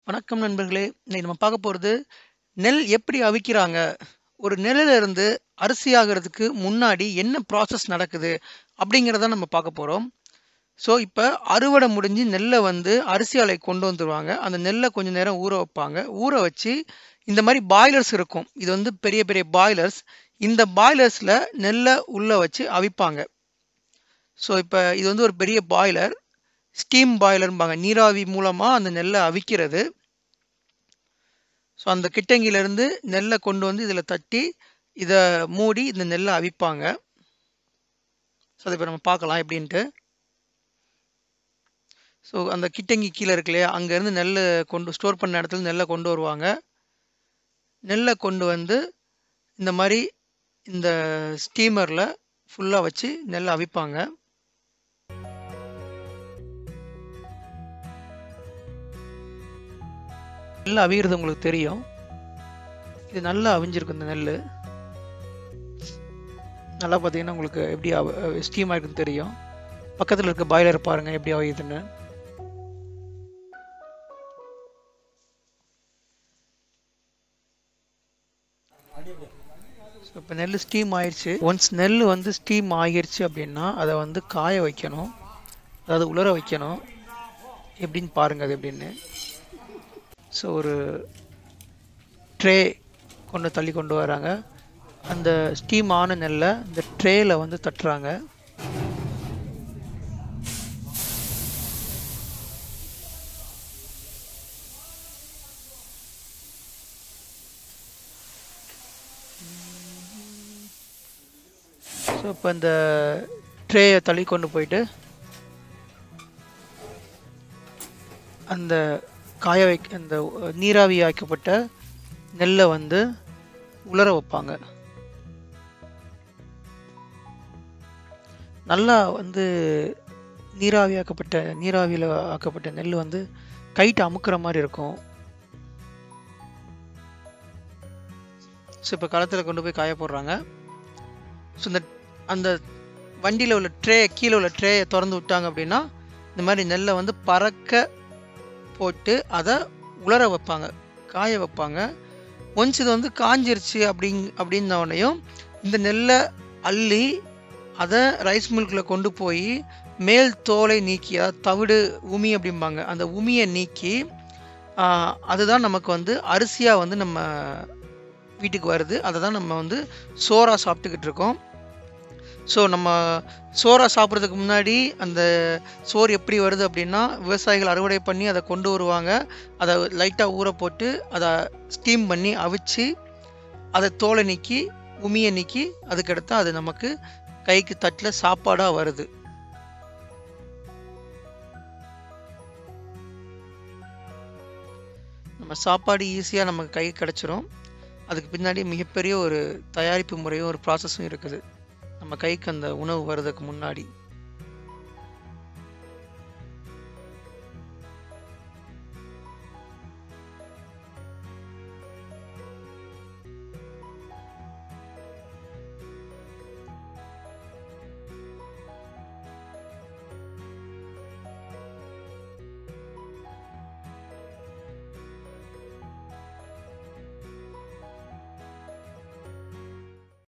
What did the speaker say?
வணக்கம் நண்பர்களே இன்னைக்கு நம்ம பார்க்க போகிறது நெல் எப்படி அவிக்கிறாங்க ஒரு நெல்லில் இருந்து அரிசி ஆகிறதுக்கு முன்னாடி என்ன ப்ராசஸ் நடக்குது அப்படிங்கிறத நம்ம பார்க்க போகிறோம் ஸோ இப்போ அறுவடை முடிஞ்சு நெல்லை வந்து அரிசி ஆலை கொண்டு வந்துருவாங்க அந்த நெல்லை கொஞ்சம் நேரம் ஊற வைப்பாங்க ஊற வச்சு இந்த மாதிரி பாய்லர்ஸ் இருக்கும் இது வந்து பெரிய பெரிய பாய்லர்ஸ் இந்த பாய்லர்ஸில் நெல்லை உள்ளே வச்சு அவிப்பாங்க ஸோ இப்போ இது வந்து ஒரு பெரிய பாய்லர் ஸ்டீம் பாய்லர்ம்பாங்க நீராவி மூலமாக அந்த நெல்லை அவிக்கிறது ஸோ அந்த கிட்டங்கிலேருந்து நெல்லை கொண்டு வந்து இதில் தட்டி இதை மூடி இந்த நெல்லை அவிப்பாங்க ஸோ அதை இப்போ நம்ம பார்க்கலாம் எப்படின்ட்டு ஸோ அந்த கிட்டங்கி கீழே இருக்கு இல்லையா அங்கேருந்து நெல் கொண்டு ஸ்டோர் பண்ண இடத்துல நெல்லை கொண்டு வருவாங்க நெல்லை கொண்டு வந்து இந்த மாதிரி இந்த ஸ்டீமரில் ஃபுல்லாக வச்சு நெல்லை அவிப்பாங்க நெல் அவிகிறது உங்களுக்கு தெரியும் இது நல்லா அவிஞ்சிருக்கும் இந்த நெல் நல்லா பார்த்தீங்கன்னா உங்களுக்கு எப்படி ஸ்டீம் ஆயிருக்குன்னு தெரியும் பக்கத்தில் இருக்க பாய்லர் பாருங்க எப்படி அவியுதுன்னு இப்போ நெல் ஸ்டீம் ஆயிடுச்சு ஒன்ஸ் நெல் வந்து ஸ்டீம் ஆகிருச்சு அப்படின்னா அதை வந்து காய வைக்கணும் அதாவது உலர வைக்கணும் எப்படின்னு பாருங்க அது எப்படின்னு ஸோ ஒரு ட்ரே கொண்டு தள்ளி கொண்டு வராங்க அந்த ஸ்டீம் ஆன நெல்லை இந்த ட்ரேயில் வந்து தட்டுறாங்க ஸோ இப்போ இந்த ட்ரேயை தள்ளி கொண்டு போயிட்டு அந்த காய வைக்க அந்த நீராவி ஆக்கப்பட்ட நெல்லை வந்து உலர வைப்பாங்க நல்லா வந்து நீராவி ஆக்கப்பட்ட நீராவியில் ஆக்கப்பட்ட நெல் வந்து கைட்டு அமுக்கிற மாதிரி இருக்கும் ஸோ இப்போ களத்தில் கொண்டு போய் காய போடுறாங்க ஸோ இந்த அந்த வண்டியில் உள்ள ட்ரே கீழே உள்ள ட்ரேயை திறந்து விட்டாங்க அப்படின்னா இந்த மாதிரி நெல்லை வந்து பறக்க போட்டு அதை உலர வைப்பாங்க காய வைப்பாங்க ஒன்ஸ் இது வந்து காஞ்சிருச்சு அப்படிங் அப்படின்னோடனையும் இந்த நெல்லை அள்ளி அதை ரைஸ் மில்கில் கொண்டு போய் மேல் தோலை நீக்கி அதாவது தவிடு உமி அப்படிம்பாங்க அந்த உமியை நீக்கி அதுதான் நமக்கு வந்து அரிசியாக வந்து நம்ம வீட்டுக்கு வருது அதை தான் நம்ம வந்து சோறா சாப்பிட்டுக்கிட்டு இருக்கோம் ஸோ நம்ம சோறா சாப்பிட்றதுக்கு முன்னாடி அந்த சோறு எப்படி வருது அப்படின்னா விவசாயிகள் அறுவடை பண்ணி அதை கொண்டு வருவாங்க அதை லைட்டாக ஊற போட்டு அதை ஸ்டீம் பண்ணி அவிச்சு அதை தோலை நீக்கி உமியை நீக்கி அதுக்கடுத்து அது நமக்கு கைக்கு தட்டில் சாப்பாடாக வருது நம்ம சாப்பாடு ஈஸியாக நமக்கு கை கிடச்சிரும் அதுக்கு பின்னாடி மிகப்பெரிய ஒரு தயாரிப்பு முறையும் ஒரு ப்ராசஸும் இருக்குது நம்ம கைக்கு அந்த உணவு வர்றதுக்கு முன்னாடி